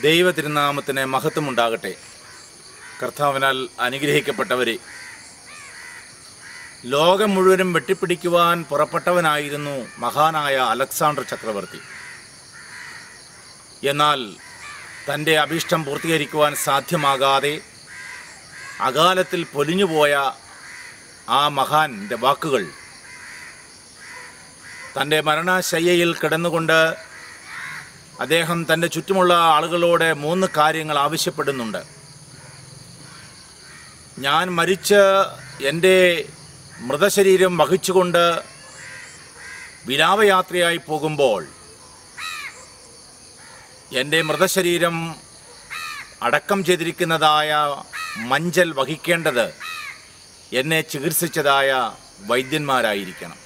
ദൈവ തിരുനാമത്തിന് മഹത്വമുണ്ടാകട്ടെ കർത്താവിനാൽ അനുഗ്രഹിക്കപ്പെട്ടവരെ ലോകം മുഴുവനും വെട്ടിപ്പിടിക്കുവാൻ പുറപ്പെട്ടവനായിരുന്നു മഹാനായ അലക്സാണ്ടർ ചക്രവർത്തി എന്നാൽ തൻ്റെ അഭീഷ്ടം പൂർത്തീകരിക്കുവാൻ സാധ്യമാകാതെ അകാലത്തിൽ പൊലിഞ്ഞുപോയ ആ മഹാൻ്റെ വാക്കുകൾ തൻ്റെ മരണശയ്യയിൽ കിടന്നുകൊണ്ട് അദ്ദേഹം തൻ്റെ ചുറ്റുമുള്ള ആളുകളോട് മൂന്ന് കാര്യങ്ങൾ ആവശ്യപ്പെടുന്നുണ്ട് ഞാൻ മരിച്ച് എൻ്റെ മൃതശരീരം വഹിച്ചുകൊണ്ട് വിലാപയാത്രയായി പോകുമ്പോൾ എൻ്റെ മൃതശരീരം അടക്കം ചെയ്തിരിക്കുന്നതായ മഞ്ചൽ വഹിക്കേണ്ടത് എന്നെ ചികിത്സിച്ചതായ വൈദ്യന്മാരായിരിക്കണം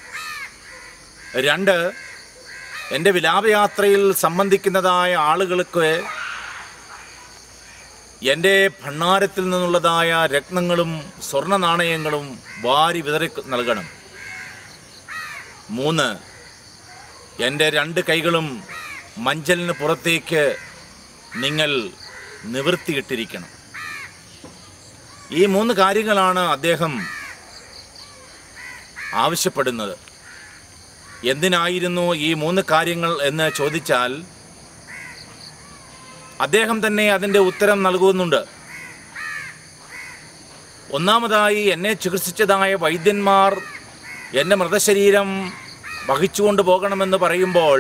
രണ്ട് എൻ്റെ വിലാപയാത്രയിൽ സംബന്ധിക്കുന്നതായ ആളുകൾക്ക് എൻ്റെ ഭണ്ണാരത്തിൽ നിന്നുള്ളതായ രത്നങ്ങളും സ്വർണ്ണ നാണയങ്ങളും വാരി വിതറി നൽകണം മൂന്ന് എൻ്റെ രണ്ട് കൈകളും മഞ്ചലിന് പുറത്തേക്ക് നിങ്ങൾ നിവൃത്തിയിട്ടിരിക്കണം ഈ മൂന്ന് കാര്യങ്ങളാണ് അദ്ദേഹം ആവശ്യപ്പെടുന്നത് എന്തിനായിരുന്നു ഈ മൂന്ന് കാര്യങ്ങൾ എന്ന് ചോദിച്ചാൽ അദ്ദേഹം തന്നെ അതിൻ്റെ ഉത്തരം നൽകുന്നുണ്ട് ഒന്നാമതായി എന്നെ ചികിത്സിച്ചതായ വൈദ്യന്മാർ എൻ്റെ മൃതശരീരം വഹിച്ചുകൊണ്ട് പോകണമെന്ന് പറയുമ്പോൾ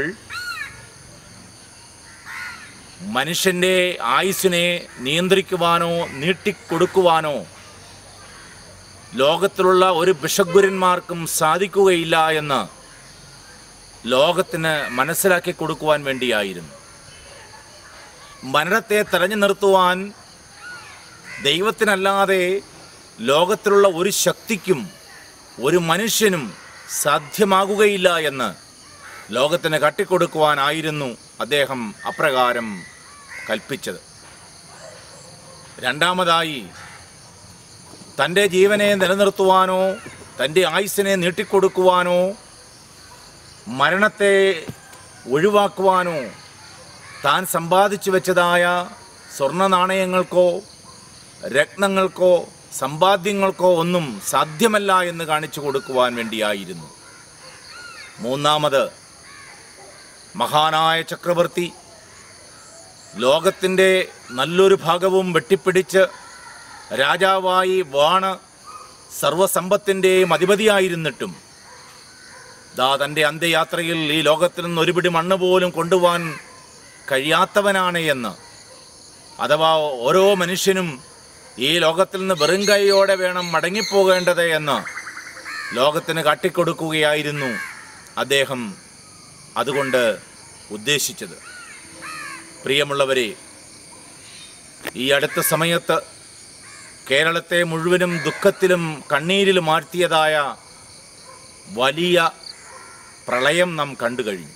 മനുഷ്യൻ്റെ ആയുസ്സിനെ നിയന്ത്രിക്കുവാനോ നീട്ടിക്കൊടുക്കുവാനോ ലോകത്തിലുള്ള ഒരു ബിഷഗുരന്മാർക്കും സാധിക്കുകയില്ല എന്ന് ലോകത്തിന് മനസ്സിലാക്കി കൊടുക്കുവാൻ വേണ്ടിയായിരുന്നു മരണത്തെ തെരഞ്ഞു നിർത്തുവാൻ ദൈവത്തിനല്ലാതെ ലോകത്തിലുള്ള ഒരു ശക്തിക്കും ഒരു മനുഷ്യനും സാധ്യമാകുകയില്ല എന്ന് ലോകത്തിന് കട്ടിക്കൊടുക്കുവാനായിരുന്നു അദ്ദേഹം അപ്രകാരം കൽപ്പിച്ചത് രണ്ടാമതായി തൻ്റെ ജീവനെ നിലനിർത്തുവാനോ തൻ്റെ ആയുസ്സിനെ നീട്ടിക്കൊടുക്കുവാനോ മരണത്തെ ഒഴിവാക്കുവാനോ താൻ സമ്പാദിച്ചു വെച്ചതായ സ്വർണ്ണ നാണയങ്ങൾക്കോ രത്നങ്ങൾക്കോ സമ്പാദ്യങ്ങൾക്കോ ഒന്നും സാധ്യമല്ല എന്ന് കാണിച്ചു കൊടുക്കുവാൻ വേണ്ടിയായിരുന്നു മൂന്നാമത് മഹാനായ ചക്രവർത്തി ലോകത്തിൻ്റെ നല്ലൊരു ഭാഗവും വെട്ടിപ്പിടിച്ച് രാജാവായി വാണ് സർവസമ്പത്തിൻ്റെയും അധിപതിയായിരുന്നിട്ടും ദാ തൻ്റെ അന്ത്യയാത്രയിൽ ഈ ലോകത്തിൽ നിന്ന് ഒരു പിടി മണ്ണ് പോലും കൊണ്ടുപോകാൻ കഴിയാത്തവനാണ് എന്ന് അഥവാ ഓരോ മനുഷ്യനും ഈ ലോകത്തിൽ നിന്ന് വെറും കൈയോടെ വേണം മടങ്ങിപ്പോകേണ്ടത് എന്ന് ലോകത്തിന് കാട്ടിക്കൊടുക്കുകയായിരുന്നു അദ്ദേഹം അതുകൊണ്ട് ഉദ്ദേശിച്ചത് പ്രിയമുള്ളവരെ ഈ അടുത്ത സമയത്ത് കേരളത്തെ മുഴുവനും ദുഃഖത്തിലും കണ്ണീരിലും ആഴ്ത്തിയതായ വലിയ പ്രളയം നാം കണ്ടു കഴിഞ്ഞു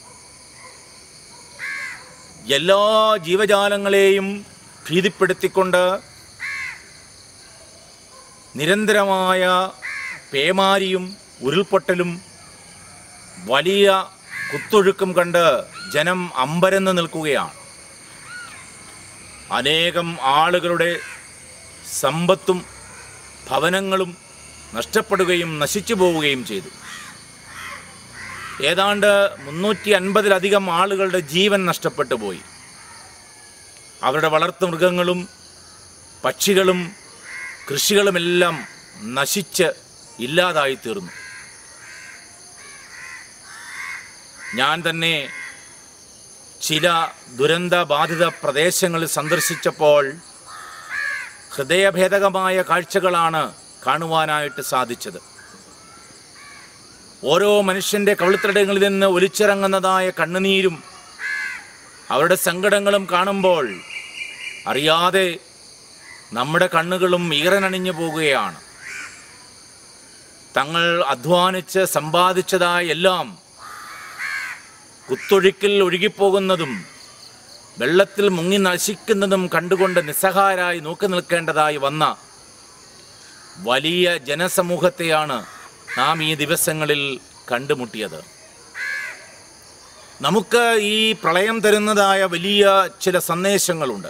എല്ലാ ജീവജാലങ്ങളെയും ഭീതിപ്പെടുത്തിക്കൊണ്ട് നിരന്തരമായ പേമാരിയും ഉരുൾപൊട്ടലും വലിയ കുത്തൊഴുക്കും കണ്ട് ജനം അമ്പരന്ന് നിൽക്കുകയാണ് അനേകം ആളുകളുടെ സമ്പത്തും ഭവനങ്ങളും നഷ്ടപ്പെടുകയും നശിച്ചു പോവുകയും ചെയ്തു ഏതാണ്ട് മുന്നൂറ്റി അൻപതിലധികം ആളുകളുടെ ജീവൻ നഷ്ടപ്പെട്ടു പോയി അവരുടെ വളർത്തു മൃഗങ്ങളും പക്ഷികളും കൃഷികളുമെല്ലാം നശിച്ച് ഇല്ലാതായി തീർന്നു ഞാൻ തന്നെ ചില ദുരന്ത ബാധിത പ്രദേശങ്ങളിൽ സന്ദർശിച്ചപ്പോൾ ഹൃദയഭേദകമായ കാഴ്ചകളാണ് കാണുവാനായിട്ട് സാധിച്ചത് ഓരോ മനുഷ്യൻ്റെ കവിളിത്തടങ്ങളിൽ നിന്ന് ഒലിച്ചിറങ്ങുന്നതായ കണ്ണുനീരും അവരുടെ സങ്കടങ്ങളും കാണുമ്പോൾ അറിയാതെ നമ്മുടെ കണ്ണുകളും ഈറനണിഞ്ഞു പോകുകയാണ് തങ്ങൾ അധ്വാനിച്ച് സമ്പാദിച്ചതായ എല്ലാം കുത്തൊഴുക്കിൽ ഒഴുകിപ്പോകുന്നതും വെള്ളത്തിൽ മുങ്ങി നശിക്കുന്നതും കണ്ടുകൊണ്ട് നിസ്സഹായരായി നോക്കി നിൽക്കേണ്ടതായി വന്ന വലിയ ജനസമൂഹത്തെയാണ് നാം ഈ ദിവസങ്ങളിൽ കണ്ടുമുട്ടിയത് നമുക്ക് ഈ പ്രളയം തരുന്നതായ വലിയ ചില സന്ദേശങ്ങളുണ്ട്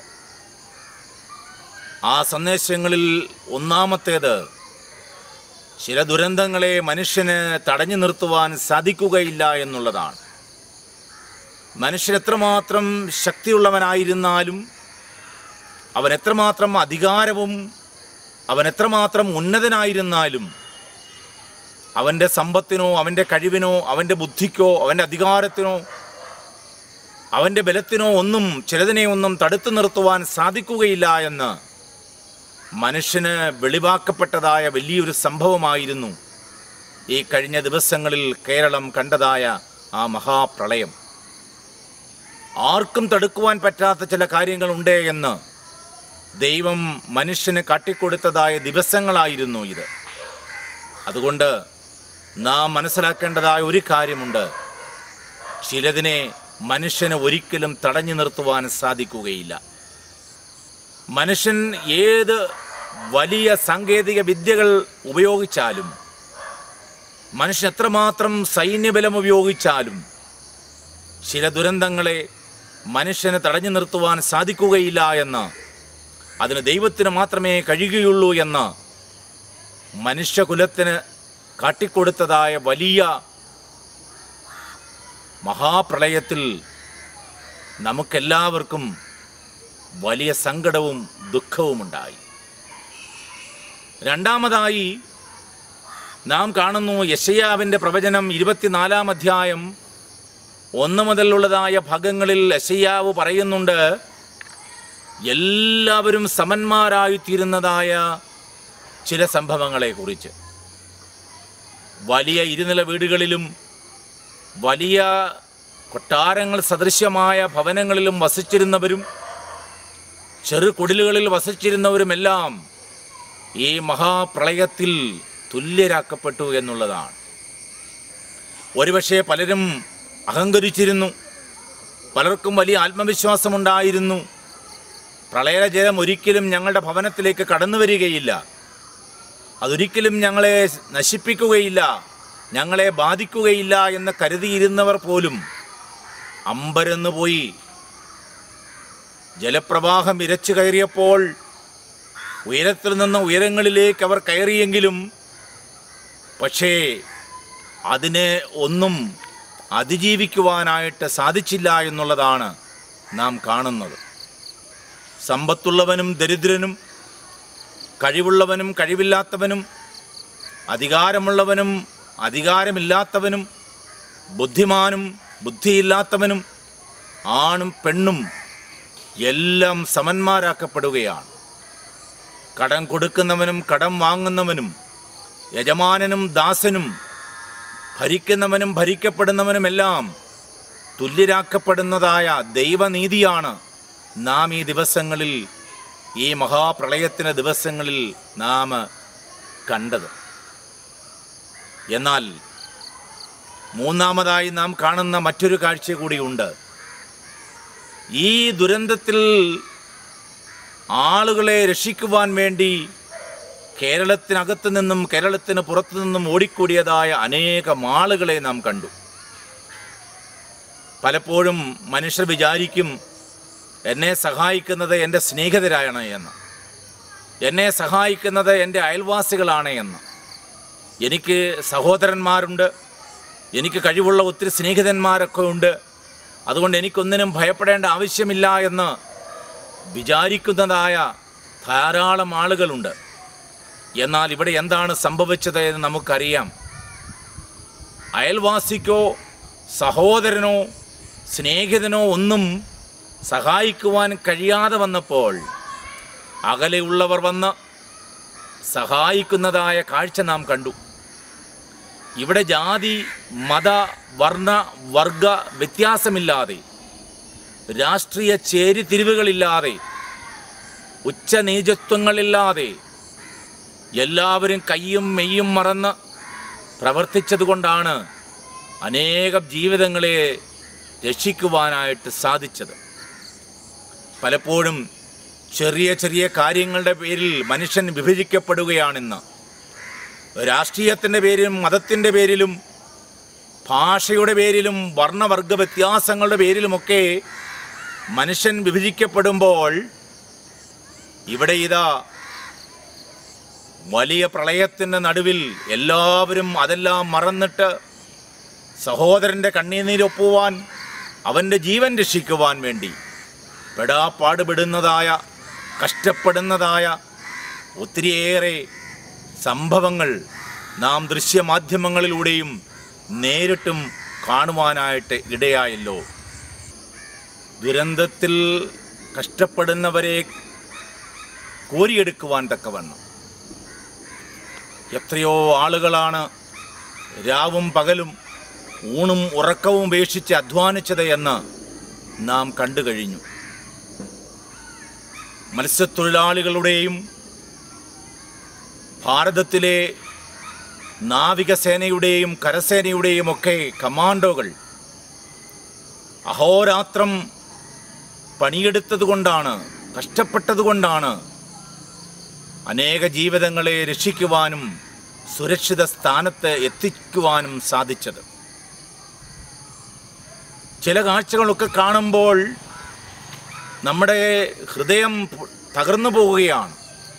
ആ സന്ദേശങ്ങളിൽ ഒന്നാമത്തേത് ചില ദുരന്തങ്ങളെ മനുഷ്യന് തടഞ്ഞു നിർത്തുവാൻ സാധിക്കുകയില്ല എന്നുള്ളതാണ് മനുഷ്യൻ എത്രമാത്രം ശക്തിയുള്ളവനായിരുന്നാലും അവൻ എത്രമാത്രം അധികാരവും അവൻ എത്രമാത്രം ഉന്നതനായിരുന്നാലും അവൻ്റെ സമ്പത്തിനോ അവൻ്റെ കഴിവിനോ അവൻ്റെ ബുദ്ധിക്കോ അവൻ്റെ അധികാരത്തിനോ അവൻ്റെ ബലത്തിനോ ഒന്നും ചിലതിനെ ഒന്നും തടുത്തു നിർത്തുവാൻ സാധിക്കുകയില്ല എന്ന് മനുഷ്യന് വെളിവാക്കപ്പെട്ടതായ വലിയൊരു സംഭവമായിരുന്നു ഈ കഴിഞ്ഞ ദിവസങ്ങളിൽ കേരളം കണ്ടതായ ആ മഹാപ്രളയം ആർക്കും തടുക്കുവാൻ പറ്റാത്ത ചില കാര്യങ്ങളുണ്ട് എന്ന് ദൈവം മനുഷ്യന് കാട്ടിക്കൊടുത്തതായ ദിവസങ്ങളായിരുന്നു ഇത് അതുകൊണ്ട് നാം മനസ്സിലാക്കേണ്ടതായ ഒരു കാര്യമുണ്ട് ചിലതിനെ മനുഷ്യന് ഒരിക്കലും തടഞ്ഞു നിർത്തുവാൻ സാധിക്കുകയില്ല മനുഷ്യൻ ഏത് വലിയ സാങ്കേതിക വിദ്യകൾ ഉപയോഗിച്ചാലും മനുഷ്യൻ എത്രമാത്രം സൈന്യബലം ഉപയോഗിച്ചാലും ചില ദുരന്തങ്ങളെ മനുഷ്യന് തടഞ്ഞു നിർത്തുവാൻ സാധിക്കുകയില്ല എന്ന് അതിന് ദൈവത്തിന് മാത്രമേ കഴിയുകയുള്ളൂ എന്ന് മനുഷ്യകുലത്തിന് കാട്ടിക്കൊടുത്തതായ വലിയ മഹാപ്രളയത്തിൽ നമുക്കെല്ലാവർക്കും വലിയ സങ്കടവും ദുഃഖവുമുണ്ടായി രണ്ടാമതായി നാം കാണുന്നു യശയാവിൻ്റെ പ്രവചനം ഇരുപത്തിനാലാം അധ്യായം ഒന്ന് മുതലുള്ളതായ ഭാഗങ്ങളിൽ യശയാവ് പറയുന്നുണ്ട് എല്ലാവരും സമന്മാരായിത്തീരുന്നതായ ചില സംഭവങ്ങളെക്കുറിച്ച് വലിയ ഇരുനില വീടുകളിലും വലിയ കൊട്ടാരങ്ങൾ സദൃശ്യമായ ഭവനങ്ങളിലും വസിച്ചിരുന്നവരും ചെറു കുടിലുകളിൽ വസിച്ചിരുന്നവരുമെല്ലാം ഈ മഹാപ്രളയത്തിൽ തുല്യരാക്കപ്പെട്ടു എന്നുള്ളതാണ് ഒരുപക്ഷെ പലരും അഹങ്കരിച്ചിരുന്നു പലർക്കും വലിയ ആത്മവിശ്വാസമുണ്ടായിരുന്നു പ്രളയജലം ഒരിക്കലും ഞങ്ങളുടെ ഭവനത്തിലേക്ക് കടന്നു വരികയില്ല അതൊരിക്കലും ഞങ്ങളെ നശിപ്പിക്കുകയില്ല ഞങ്ങളെ ബാധിക്കുകയില്ല എന്ന് കരുതിയിരുന്നവർ പോലും അമ്പരന്ന് പോയി ജലപ്രവാഹം ഇരച്ചു കയറിയപ്പോൾ ഉയരത്തിൽ നിന്ന് ഉയരങ്ങളിലേക്ക് അവർ കയറിയെങ്കിലും പക്ഷേ അതിനെ ഒന്നും അതിജീവിക്കുവാനായിട്ട് സാധിച്ചില്ല എന്നുള്ളതാണ് നാം കാണുന്നത് സമ്പത്തുള്ളവനും ദരിദ്രനും കഴിവുള്ളവനും കഴിവില്ലാത്തവനും അധികാരമുള്ളവനും അധികാരമില്ലാത്തവനും ബുദ്ധിമാനും ബുദ്ധിയില്ലാത്തവനും ആണും പെണ്ണും എല്ലാം സമന്മാരാക്കപ്പെടുകയാണ് കടം കൊടുക്കുന്നവനും കടം വാങ്ങുന്നവനും യജമാനനും ദാസനും ഭരിക്കുന്നവനും ഭരിക്കപ്പെടുന്നവനുമെല്ലാം തുല്യരാക്കപ്പെടുന്നതായ ദൈവനീതിയാണ് നാം ഈ ദിവസങ്ങളിൽ ഈ മഹാപ്രളയത്തിന് ദിവസങ്ങളിൽ നാം കണ്ടത് എന്നാൽ മൂന്നാമതായി നാം കാണുന്ന മറ്റൊരു കാഴ്ച കൂടിയുണ്ട് ഈ ദുരന്തത്തിൽ ആളുകളെ രക്ഷിക്കുവാൻ വേണ്ടി കേരളത്തിനകത്ത് നിന്നും കേരളത്തിന് പുറത്തു നിന്നും ഓടിക്കൂടിയതായ അനേകം ആളുകളെ നാം കണ്ടു പലപ്പോഴും മനുഷ്യർ വിചാരിക്കും എന്നെ സഹായിക്കുന്നത് എൻ്റെ സ്നേഹിതരാണ് എന്ന് എന്നെ സഹായിക്കുന്നത് എൻ്റെ അയൽവാസികളാണ് എന്ന് എനിക്ക് സഹോദരന്മാരുണ്ട് എനിക്ക് കഴിവുള്ള ഒത്തിരി സ്നേഹിതന്മാരൊക്കെ ഉണ്ട് അതുകൊണ്ട് എനിക്കൊന്നിനും ഭയപ്പെടേണ്ട ആവശ്യമില്ല എന്ന് വിചാരിക്കുന്നതായ ധാരാളം ആളുകളുണ്ട് എന്നാൽ ഇവിടെ എന്താണ് സംഭവിച്ചത് എന്ന് നമുക്കറിയാം അയൽവാസിക്കോ സഹോദരനോ സ്നേഹിതനോ ഒന്നും സഹായിക്കുവാൻ കഴിയാതെ വന്നപ്പോൾ അകലെയുള്ളവർ വന്ന് സഹായിക്കുന്നതായ കാഴ്ച നാം കണ്ടു ഇവിടെ ജാതി മത വർണ്ണ വർഗ വ്യത്യാസമില്ലാതെ രാഷ്ട്രീയ ചേരിതിരിവുകളില്ലാതെ ഉച്ചനീചത്വങ്ങളില്ലാതെ എല്ലാവരും കയ്യും മെയ്യും മറന്ന് പ്രവർത്തിച്ചതുകൊണ്ടാണ് അനേകം ജീവിതങ്ങളെ രക്ഷിക്കുവാനായിട്ട് സാധിച്ചത് പലപ്പോഴും ചെറിയ ചെറിയ കാര്യങ്ങളുടെ പേരിൽ മനുഷ്യൻ വിഭജിക്കപ്പെടുകയാണെന്ന് രാഷ്ട്രീയത്തിൻ്റെ പേരിലും മതത്തിൻ്റെ പേരിലും ഭാഷയുടെ പേരിലും വർണ്ണവർഗ വ്യത്യാസങ്ങളുടെ പേരിലുമൊക്കെ മനുഷ്യൻ വിഭജിക്കപ്പെടുമ്പോൾ ഇവിടെ ഇതാ വലിയ പ്രളയത്തിൻ്റെ നടുവിൽ എല്ലാവരും അതെല്ലാം മറന്നിട്ട് സഹോദരൻ്റെ കണ്ണീനീരൊപ്പുവാൻ അവൻ്റെ ജീവൻ രക്ഷിക്കുവാൻ വേണ്ടി പെടാപ്പാടുപെടുന്നതായ കഷ്ടപ്പെടുന്നതായ ഒത്തിരിയേറെ സംഭവങ്ങൾ നാം ദൃശ്യമാധ്യമങ്ങളിലൂടെയും നേരിട്ടും കാണുവാനായിട്ട് ഇടയായല്ലോ ദുരന്തത്തിൽ കഷ്ടപ്പെടുന്നവരെ കോരിയെടുക്കുവാൻ തക്കവണ്ണം എത്രയോ ആളുകളാണ് രാവും പകലും ഊണും ഉറക്കവും ഉപേക്ഷിച്ച് അധ്വാനിച്ചത് എന്ന് നാം കണ്ടു കഴിഞ്ഞു മത്സ്യത്തൊഴിലാളികളുടെയും ഭാരതത്തിലെ നാവികസേനയുടെയും കരസേനയുടെയും ഒക്കെ കമാൻഡോകൾ അഹോരാത്രം പണിയെടുത്തതുകൊണ്ടാണ് കഷ്ടപ്പെട്ടതുകൊണ്ടാണ് അനേക ജീവിതങ്ങളെ രക്ഷിക്കുവാനും സുരക്ഷിത സ്ഥാനത്ത് എത്തിക്കുവാനും സാധിച്ചത് ചില കാഴ്ചകളൊക്കെ കാണുമ്പോൾ നമ്മുടെ ഹൃദയം തകർന്നു പോവുകയാണ്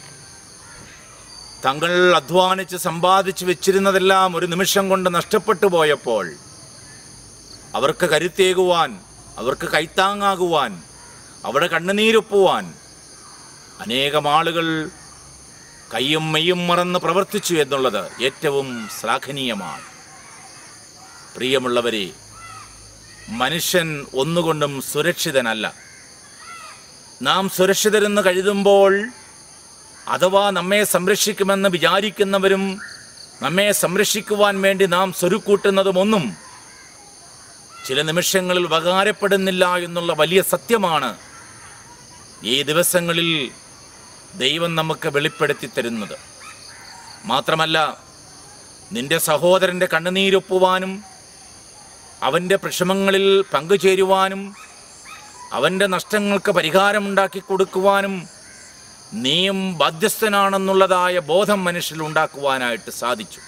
തങ്ങൾ അധ്വാനിച്ച് സമ്പാദിച്ച് വെച്ചിരുന്നതെല്ലാം ഒരു നിമിഷം കൊണ്ട് നഷ്ടപ്പെട്ടു പോയപ്പോൾ അവർക്ക് കരുത്തേകുവാൻ അവർക്ക് കൈത്താങ്ങാകുവാൻ അവിടെ കണ്ണുനീരൊപ്പുവാൻ അനേകം ആളുകൾ കയ്യും മെയ്യും മറന്ന് പ്രവർത്തിച്ചു എന്നുള്ളത് ഏറ്റവും ശ്ലാഘനീയമാണ് പ്രിയമുള്ളവരെ മനുഷ്യൻ ഒന്നുകൊണ്ടും സുരക്ഷിതനല്ല നാം സുരക്ഷിതരെന്ന് കരുതുമ്പോൾ അഥവാ നമ്മെ സംരക്ഷിക്കുമെന്ന് വിചാരിക്കുന്നവരും നമ്മെ സംരക്ഷിക്കുവാൻ വേണ്ടി നാം സ്വരുക്കൂട്ടുന്നതുമൊന്നും ചില നിമിഷങ്ങളിൽ ഉപകാരപ്പെടുന്നില്ല എന്നുള്ള വലിയ സത്യമാണ് ഈ ദിവസങ്ങളിൽ ദൈവം നമുക്ക് വെളിപ്പെടുത്തി തരുന്നത് മാത്രമല്ല നിന്റെ സഹോദരൻ്റെ കണ്ണുനീരൊപ്പുവാനും അവൻ്റെ പ്രശ്നങ്ങളിൽ പങ്കുചേരുവാനും അവൻ്റെ നഷ്ടങ്ങൾക്ക് പരിഹാരമുണ്ടാക്കി കൊടുക്കുവാനും നീയും ബാധ്യസ്ഥനാണെന്നുള്ളതായ ബോധം മനുഷ്യരിൽ ഉണ്ടാക്കുവാനായിട്ട് സാധിച്ചു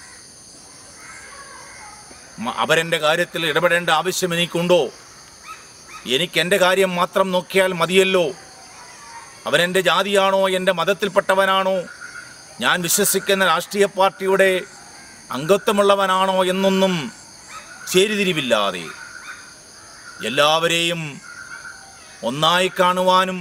മ- അവരെൻ്റെ കാര്യത്തിൽ ഇടപെടേണ്ട ആവശ്യം എനിക്കുണ്ടോ എനിക്ക് എൻ്റെ കാര്യം മാത്രം നോക്കിയാൽ മതിയല്ലോ അവനെൻ്റെ ജാതിയാണോ എൻ്റെ മതത്തിൽപ്പെട്ടവനാണോ ഞാൻ വിശ്വസിക്കുന്ന രാഷ്ട്രീയ പാർട്ടിയുടെ അംഗത്വമുള്ളവനാണോ എന്നൊന്നും ചേരിതിരിവില്ലാതെ എല്ലാവരെയും ഒന്നായി കാണുവാനും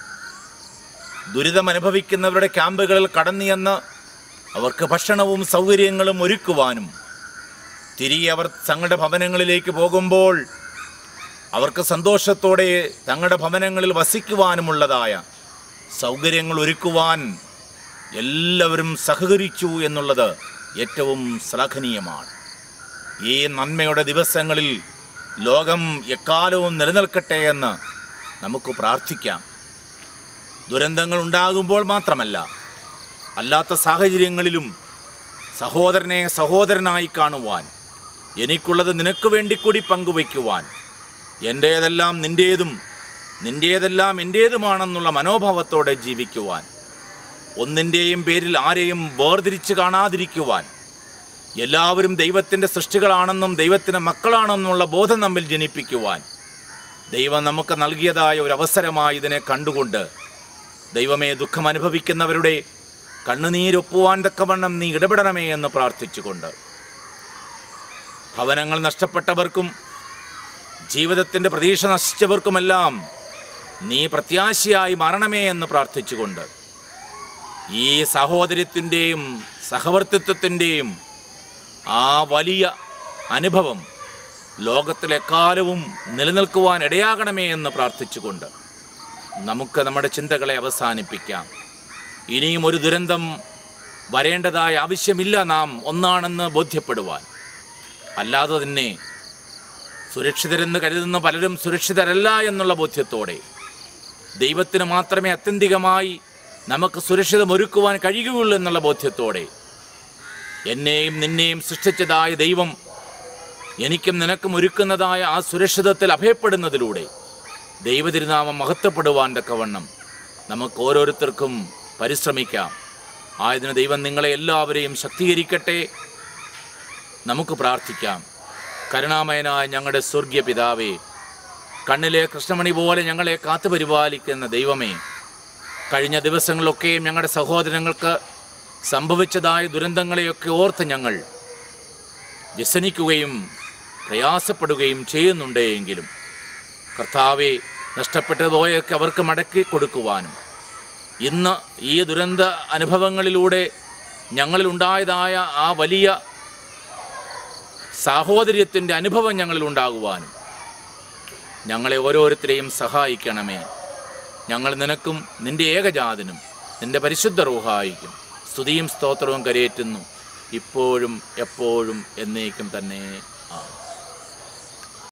ദുരിതം അനുഭവിക്കുന്നവരുടെ ക്യാമ്പുകളിൽ കടന്നു ചെന്ന് അവർക്ക് ഭക്ഷണവും സൗകര്യങ്ങളും ഒരുക്കുവാനും തിരികെ അവർ തങ്ങളുടെ ഭവനങ്ങളിലേക്ക് പോകുമ്പോൾ അവർക്ക് സന്തോഷത്തോടെ തങ്ങളുടെ ഭവനങ്ങളിൽ വസിക്കുവാനുമുള്ളതായ സൗകര്യങ്ങൾ ഒരുക്കുവാൻ എല്ലാവരും സഹകരിച്ചു എന്നുള്ളത് ഏറ്റവും ശ്ലാഘനീയമാണ് ഈ നന്മയുടെ ദിവസങ്ങളിൽ ലോകം എക്കാലവും നിലനിൽക്കട്ടെ എന്ന് നമുക്ക് പ്രാർത്ഥിക്കാം ദുരന്തങ്ങൾ ഉണ്ടാകുമ്പോൾ മാത്രമല്ല അല്ലാത്ത സാഹചര്യങ്ങളിലും സഹോദരനെ സഹോദരനായി കാണുവാൻ എനിക്കുള്ളത് നിനക്ക് വേണ്ടി കൂടി പങ്കുവയ്ക്കുവാൻ എൻ്റേതെല്ലാം നിൻ്റേതും നിൻ്റേതെല്ലാം എൻ്റേതുമാണെന്നുള്ള മനോഭാവത്തോടെ ജീവിക്കുവാൻ ഒന്നിൻ്റെയും പേരിൽ ആരെയും വേർതിരിച്ച് കാണാതിരിക്കുവാൻ എല്ലാവരും ദൈവത്തിൻ്റെ സൃഷ്ടികളാണെന്നും ദൈവത്തിൻ്റെ മക്കളാണെന്നുള്ള ബോധം നമ്മിൽ ജനിപ്പിക്കുവാൻ ദൈവം നമുക്ക് നൽകിയതായ ഒരു അവസരമായി ഇതിനെ കണ്ടുകൊണ്ട് ദൈവമേ ദുഃഖം അനുഭവിക്കുന്നവരുടെ കണ്ണുനീരൊപ്പുവാൻ തക്കവണ്ണം നീ ഇടപെടണമേ എന്ന് പ്രാർത്ഥിച്ചുകൊണ്ട് ഭവനങ്ങൾ നഷ്ടപ്പെട്ടവർക്കും ജീവിതത്തിൻ്റെ പ്രതീക്ഷ നശിച്ചവർക്കുമെല്ലാം നീ പ്രത്യാശയായി മാറണമേ എന്ന് പ്രാർത്ഥിച്ചുകൊണ്ട് ഈ സഹോദര്യത്തിൻ്റെയും സഹവർത്തിത്വത്തിൻ്റെയും ആ വലിയ അനുഭവം ലോകത്തിലെക്കാലവും നിലനിൽക്കുവാൻ ഇടയാകണമേ എന്ന് പ്രാർത്ഥിച്ചുകൊണ്ട് നമുക്ക് നമ്മുടെ ചിന്തകളെ അവസാനിപ്പിക്കാം ഇനിയും ഒരു ദുരന്തം വരേണ്ടതായ ആവശ്യമില്ല നാം ഒന്നാണെന്ന് ബോധ്യപ്പെടുവാൻ അല്ലാതെ തന്നെ സുരക്ഷിതരെന്ന് കരുതുന്ന പലരും സുരക്ഷിതരല്ല എന്നുള്ള ബോധ്യത്തോടെ ദൈവത്തിന് മാത്രമേ അത്യന്തികമായി നമുക്ക് സുരക്ഷിതമൊരുക്കുവാൻ കഴിയുകയുള്ളൂ എന്നുള്ള ബോധ്യത്തോടെ എന്നെയും നിന്നെയും സൃഷ്ടിച്ചതായ ദൈവം എനിക്കും നിനക്കും ഒരുക്കുന്നതായ ആ സുരക്ഷിതത്തിൽ അഭയപ്പെടുന്നതിലൂടെ ദൈവതിരുനാമം മഹത്വപ്പെടുവാൻ തക്കവണ്ണം നമുക്ക് ഓരോരുത്തർക്കും പരിശ്രമിക്കാം ആയതിന് ദൈവം നിങ്ങളെ എല്ലാവരെയും ശക്തീകരിക്കട്ടെ നമുക്ക് പ്രാർത്ഥിക്കാം കരുണാമയനായ ഞങ്ങളുടെ സ്വർഗീയ പിതാവേ കണ്ണിലെ കൃഷ്ണമണി പോലെ ഞങ്ങളെ കാത്തുപരിപാലിക്കുന്ന ദൈവമേ കഴിഞ്ഞ ദിവസങ്ങളിലൊക്കെയും ഞങ്ങളുടെ സഹോദരങ്ങൾക്ക് സംഭവിച്ചതായ ദുരന്തങ്ങളെയൊക്കെ ഓർത്ത് ഞങ്ങൾ വ്യസനിക്കുകയും പ്രയാസപ്പെടുകയും ചെയ്യുന്നുണ്ടെങ്കിലും കർത്താവെ നഷ്ടപ്പെട്ടതുപോയൊക്കെ അവർക്ക് മടക്കി കൊടുക്കുവാനും ഇന്ന് ഈ ദുരന്ത അനുഭവങ്ങളിലൂടെ ഞങ്ങളിലുണ്ടായതായ ആ വലിയ സാഹോദര്യത്തിൻ്റെ അനുഭവം ഞങ്ങളിൽ ഉണ്ടാകുവാനും ഞങ്ങളെ ഓരോരുത്തരെയും സഹായിക്കണമേ ഞങ്ങൾ നിനക്കും നിന്റെ ഏകജാതനും നിന്റെ പരിശുദ്ധ റൂഹായിക്കും സ്തുതിയും സ്തോത്രവും കരയേറ്റുന്നു ഇപ്പോഴും എപ്പോഴും എന്നേക്കും തന്നെ